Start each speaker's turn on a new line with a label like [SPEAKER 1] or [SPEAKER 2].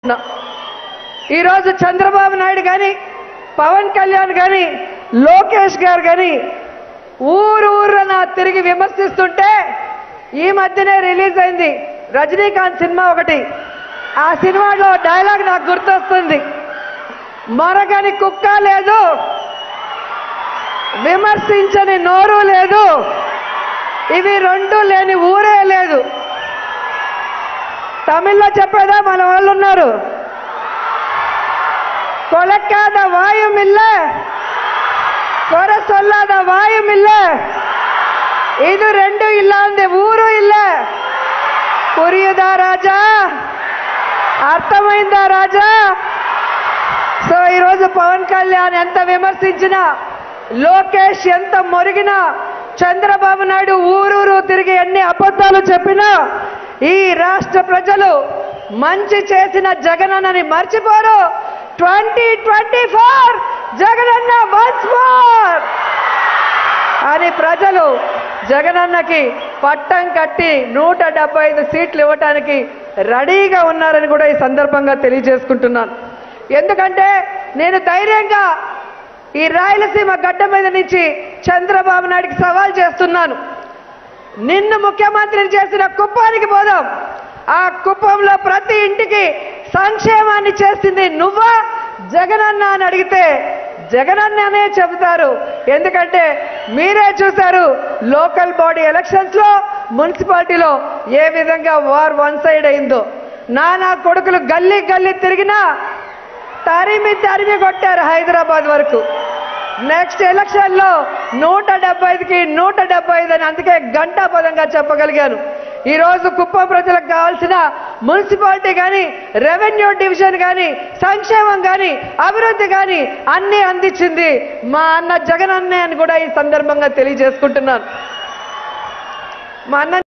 [SPEAKER 1] ఈరోజు చంద్రబాబు నాయుడు కానీ పవన్ కళ్యాణ్ కానీ లోకేష్ గారు కానీ ఊరు ఊరున తిరిగి విమర్శిస్తుంటే ఈ మధ్యనే రిలీజ్ అయింది రజనీకాంత్ సినిమా ఒకటి ఆ సినిమాలో డైలాగ్ నాకు గుర్తొస్తుంది మరగని కుక్క లేదు విమర్శించని నోరు లేదు ఇవి రెండు లేని ఊరే లేదు తమిళ్లో చెప్పేదా మన వాళ్ళు ఉన్నారు ಕೊಳಕಾದ ವಾಯುಮಿಲ್ಲ ಕೊರ ಸೊಲ್ಲಾದ ವಾಯುಮಿಲ್ಲ ಇದು రెండు ಇಲ್ಲ ಅಂದೆ ఊరు ಇಲ್ಲ పురియుదా రాజా అర్థమైందా రాజా సో ఈరోజు పవన్ కళ్యాణ్ ఎంత విమర్శించినా లోకేష్ ఎంత మొరిగినా చంద్రబాబు నాయుడు ఊరూరు తిరిగి ఎన్ని అబద్ధాలు చెప్పినా ఈ రాష్ట్ర ప్రజలు మంచి చేసిన జగనన్నని మర్చిపోరు twenty twenty four Jagananna once more అని ప్రజలు జగనన్నకి పట్టం కట్టి నూట డెబ్బై ఐదు సీట్లు ఇవ్వటానికి రెడీగా ఉన్నారని కూడా ఈ సందర్భంగా తెలియజేసుకుంటున్నాను ఎందుకంటే నేను ధైర్యంగా ఈ రాయలసీమ గడ్డ మీద నుంచి చంద్రబాబు నాయుడికి సవాల్ చేస్తున్నాను నిన్ను ముఖ్యమంత్రిని చేసిన కుప్పానికి పోదాం ఆ కుప్పంలో ప్రతి ఇంటికి సంక్షేమాన్ని చేసింది నువ్వా జగనన్న అని అడిగితే జగనన్న అనే చెబుతారు ఎందుకంటే మీరే చూశారు లోకల్ బాడీ ఎలక్షన్స్ లో మున్సిపాలిటీలో ఏ విధంగా వార్ వన్ సైడ్ అయిందో నానా కొడుకులు గల్లీ గల్లీ తిరిగినా తరిమి తరిమి కొట్టారు హైదరాబాద్ వరకు నెక్స్ట్ ఎలక్షన్ లో నూట డెబ్బై ఐదుకి నూట డెబ్బై ఐదు అని అందుకే గంటా పదంగా చెప్పగలిగాను ఈ రోజు కుప్పం ప్రజలకు కావాల్సిన మున్సిపాలిటీ కానీ రెవెన్యూ డివిజన్ కానీ సంక్షేమం కానీ అభివృద్ధి కానీ అన్ని అందించింది మా అన్న జగన్ అన్నే అని కూడా ఈ సందర్భంగా తెలియజేసుకుంటున్నాను మా అన్న